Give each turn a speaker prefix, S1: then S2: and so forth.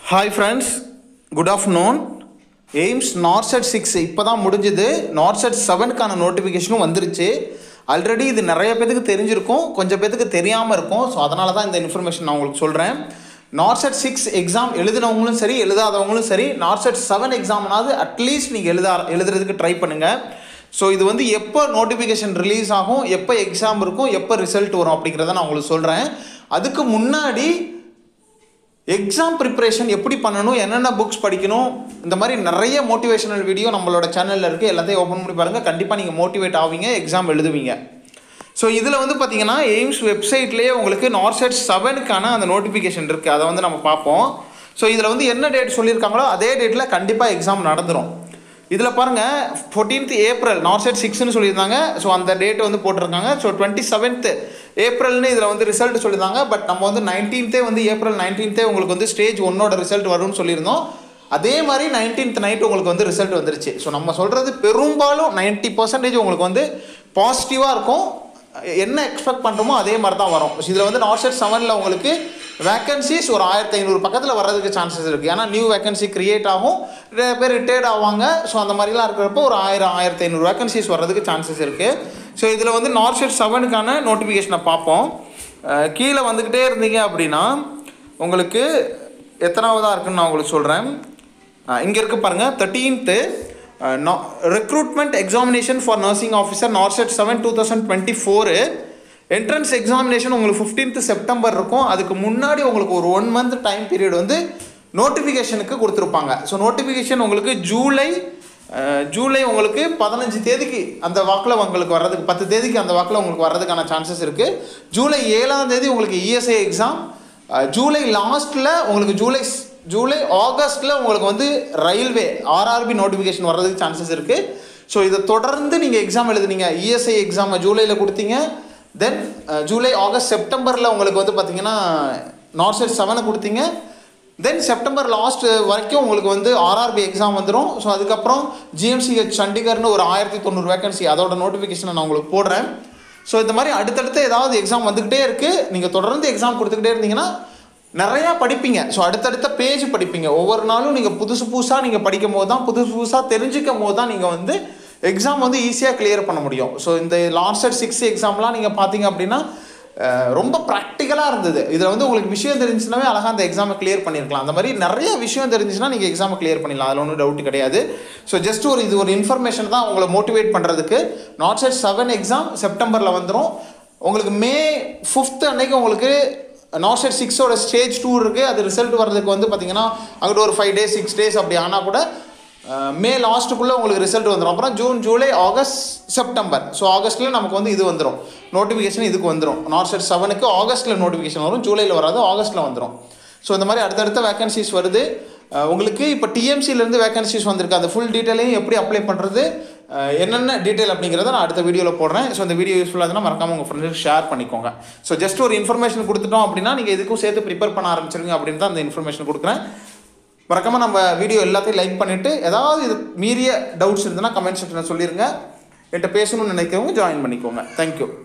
S1: hi friends good afternoon AIIMS NORCET six இப்போ தான் முடிஞ்சுது நார்செட் செவனுக்கான நோட்டிஃபிகேஷனும் வந்துருச்சு ஆல்ரெடி இது நிறைய பேத்துக்கு தெரிஞ்சிருக்கும் கொஞ்சம் பேத்துக்கு தெரியாமல் இருக்கும் ஸோ அதனால தான் இந்த இன்ஃபர்மேஷன் நான் உங்களுக்கு சொல்கிறேன் நார்செட் சிக்ஸ் எக்ஸாம் எழுதினவங்களும் சரி எழுதாதவங்களும் சரி நார்செட் செவன் எக்ஸாம்னாவது அட்லீஸ்ட் நீங்கள் எழுத எழுதுறதுக்கு ட்ரை பண்ணுங்கள் ஸோ இது வந்து எப்போ நோட்டிஃபிகேஷன் ரிலீஸ் ஆகும் எப்போ எக்ஸாம் இருக்கும் எப்போ ரிசல்ட் வரும் அப்படிங்கிறத நான் உங்களுக்கு சொல்கிறேன் அதுக்கு முன்னாடி எக்ஸாம் ப்ரிப்பரேஷன் எப்படி பண்ணணும் என்னென்ன புக்ஸ் படிக்கணும் இந்த மாதிரி நிறைய மோட்டிவேஷனல் வீடியோ நம்மளோட சேனலில் இருக்குது எல்லாத்தையும் ஓப்பன் பண்ணி பாருங்கள் கண்டிப்பாக நீங்கள் மோட்டிவேட் ஆவீங்க எக்ஸாம் எழுதுவீங்க ஸோ இதில் வந்து பார்த்தீங்கன்னா எய்ம்ஸ் வெப்சைட்லேயே உங்களுக்கு நார்செட் செவனுக்கான அந்த நோட்டிஃபிகேஷன் இருக்குது அதை வந்து நம்ம பார்ப்போம் ஸோ இதில் வந்து என்ன டேட் சொல்லியிருக்காங்களோ அதே டேட்டில் கண்டிப்பாக எக்ஸாம் நடந்துடும் இதில் பாருங்கள் ஃபோர்டீன்த் ஏப்ரல் நார்செட் சிக்ஸ்னு சொல்லியிருந்தாங்க ஸோ அந்த டேட் வந்து போட்டிருக்காங்க ஸோ டுவெண்ட்டி செவன்த் ஏப்ரல்னு இதில் வந்து ரிசல்ட் சொல்லியிருந்தாங்க பட் நம்ம வந்து நைன்டீன்த்தே வந்து ஏப்ரல் நைன்டீன்த்தே உங்களுக்கு வந்து ஸ்டேஜ் ஒன்னோட ரிசல்ட் வரும்னு சொல்லியிருந்தோம் அதே மாதிரி நைன்டீன்த் நைட் உங்களுக்கு வந்து ரிசல்ட் வந்துருச்சு ஸோ நம்ம சொல்கிறது பெரும்பாலும் நைன்ட்டி பர்சன்டேஜ் உங்களுக்கு வந்து பாசிட்டிவாக இருக்கும் என்ன எக்ஸ்பெக்ட் பண்ணுறோமோ அதே மாதிரி தான் வரும் இதில் வந்து நார்செட் செவனில் உங்களுக்கு வேக்கன்சிஸ் ஒரு ஆயிரத்தி ஐநூறு பக்கத்தில் வர்றதுக்கு சான்சஸ் இருக்குது ஏன்னா நியூ வேக்கன்சி கிரியேட் ஆகும் நிறைய பேர் ரிட்டையர்ட் ஆவாங்க ஸோ அந்த மாதிரிலாம் இருக்கிறப்போ ஒரு ஆயிரம் ஆயிரத்தி ஐநூறு வேக்கன்சிஸ் வர்றதுக்கு சான்சஸ் இருக்குது ஸோ இதில் வந்து நார்செட் செவனுக்கான நோட்டிஃபிகேஷனை பார்ப்போம் அஹ் கீழே வந்துக்கிட்டே இருந்தீங்க அப்படின்னா உங்களுக்கு எத்தனாவதாக இருக்குன்னு நான் உங்களுக்கு சொல்கிறேன் இங்கே இருக்கு பாருங்கள் thirteenth recruitment examination for nursing officer NORCET seven two thousand twenty four entrance examination உங்களுக்கு ஃபிஃப்டீன்த் செப்டம்பர் இருக்கும் அதுக்கு முன்னாடி உங்களுக்கு ஒரு ஒன் மந்த் டைம் பீரியட் வந்து நோட்டிஃபிகேஷனுக்கு கொடுத்துருப்பாங்க ஸோ நோட்டிஃபிகேஷன் உங்களுக்கு ஜூலை அஹ், ஜூலை உங்களுக்கு பதினஞ்சு தேதிக்கு அந்த வாக்கில் உங்களுக்கு வர்றதுக்கு பத்து தேதிக்கு அந்த வாக்கில் உங்களுக்கு வர்றதுக்கான சான்சஸ் இருக்குது ஜூலை ஏழாம் தேதி உங்களுக்கு இஎஸ்ஐ எக்ஸாம் ஜூலை லாஸ்ட்டில் உங்களுக்கு ஜூலை ஜூலை ஆகஸ்ட்டில் உங்களுக்கு வந்து ரயில்வே ஆர்ஆர்பி நோட்டிஃபிகேஷன் வர்றதுக்கு சான்சஸ் இருக்குது ஸோ இதை தொடர்ந்து நீங்கள் எக்ஸாம் எழுதுனீங்க இஎஸ்ஐ எக்ஸாமை ஜூலையில் கொடுத்தீங்க தென் ஜூலை ஆகஸ்ட் செப்டம்பரில் உங்களுக்கு வந்து பார்த்தீங்கன்னா நார்செட் செவனை கொடுத்தீங்க தென் செப்டம்பர் லாஸ்ட் வரைக்கும் உங்களுக்கு வந்து ஆர்ஆர்பி எக்ஸாம் வந்துடும் ஸோ அதுக்கப்புறம் ஜிஎம்சிஹெச் சண்டிகர்னு ஒரு ஆயிரத்தி தொண்ணூறு வேகன்சி அதோட நோட்டிஃபிகேஷனை நான் உங்களுக்கு போடுறேன் ஸோ இந்த மாதிரி அடுத்தடுத்து ஏதாவது எக்ஸாம் வந்துக்கிட்டே இருக்குது நீங்கள் தொடர்ந்து எக்ஸாம் கொடுத்துக்கிட்டே இருந்தீங்கன்னா நிறையா படிப்பீங்க ஸோ அடுத்தடுத்த பேஜ் படிப்பீங்க ஒவ்வொரு நாளும் நீங்கள் புதுசு புதுசாக நீங்கள் படிக்கும் போது தான் புதுசு புதுசாக தெரிஞ்சுக்கும் போது தான் நீங்கள் வந்து எக்ஸாம் வந்து ஈஸியாக கிளியர் பண்ண முடியும் ஸோ இந்த லாஸ்ட் சிக்ஸ் எக்ஸாம்லாம் நீங்கள் பார்த்தீங்க அப்படின்னா அஹ், ரொம்ப ப்ராக்டிக்கலாக இருந்தது இதில் வந்து உங்களுக்கு விஷயம் தெரிஞ்சுச்சுனாவே அழகாக அந்த எக்ஸாமை கிளியர் பண்ணியிருக்கலாம் அந்த மாதிரி நிறைய விஷயம் தெரிஞ்சுச்சுன்னா நீங்கள் எக்ஸாமை கிளியர் பண்ணிடலாம் அதில் ஒன்றும் டவுட் கிடையாது ஸோ ஜஸ்ட் ஒரு இது ஒரு இன்ஃபர்மேஷன் தான் உங்களை மோட்டிவேட் பண்ணுறதுக்கு நாட் செட் செவன் எக்ஸாம் செப்டம்பரில் வந்துடும் உங்களுக்கு மே ஃபிஃப்த் அன்னைக்கு உங்களுக்கு நார்செட் சிக்ஸோட ஸ்டேஜ் டூ இருக்குது அது ரிசல்ட் வர்றதுக்கு வந்து பார்த்தீங்கன்னா அங்கிட்ட ஒரு ஃபைவ் டேஸ் சிக்ஸ் டேஸ் அப்படி ஆனால் கூட அஹ், மே லாஸ்ட்டுக்குள்ளே உங்களுக்கு ரிசல்ட் வந்துடும் அப்புறம் June July August September so ஆகஸ்ட்டில் நமக்கு வந்து இது வந்துடும் நோட்டிஃபிகேஷன் இதுக்கு வந்துடும் நார்செட் செவனுக்கு ஆகஸ்ட்டில் நோட்டிஃபிகேஷன் வரும் ஜூலையில் வராது ஆகஸ்ட்டில் வந்துடும் ஸோ இந்த மாதிரி அடுத்தடுத்த வேகன்சிஸ் வருது அஹ், உங்களுக்கு இப்போ டிஎம்சிலேருந்து வேகன்சிஸ் வந்திருக்கு அந்த ஃபுல் டீட்டெயிலையும் எப்படி அப்ளை பண்ணுறது என்னென்ன டீட்டெயில் அப்படிங்கிறத நான் அடுத்த வீடியோவில் போடுறேன் ஸோ இந்த வீடியோ யூஸ்ஃபுல்லாக இருந்தால் மறக்காம உங்கள் ஃப்ரெண்ட்ஸுக்கு ஷேர் பண்ணிக்கோங்க ஸோ ஜஸ்ட் ஒரு இன்ஃபர்மேஷன் கொடுத்துட்டோம் அப்படின்னா நீங்கள் இதுக்கும் சேர்த்து ப்ரிப்பேர் பண்ண ஆரம்பிச்சிருங்க அப்படின்னு தான் அந்த இன்ஃபர்மேஷன் கொடுக்குறேன் மறக்காம நம்ம வீடியோ எல்லாத்தையும் லைக் பண்ணிவிட்டு ஏதாவது இது மீறிய டவுட்ஸ் இருந்ததுன்னா கமெண்ட் செக்ஷனில் சொல்லிடுங்க என்கிட்ட பேசணும்னு நினைக்கிறவங்க ஜாயின் பண்ணிக்கோங்க தேங்க்யூ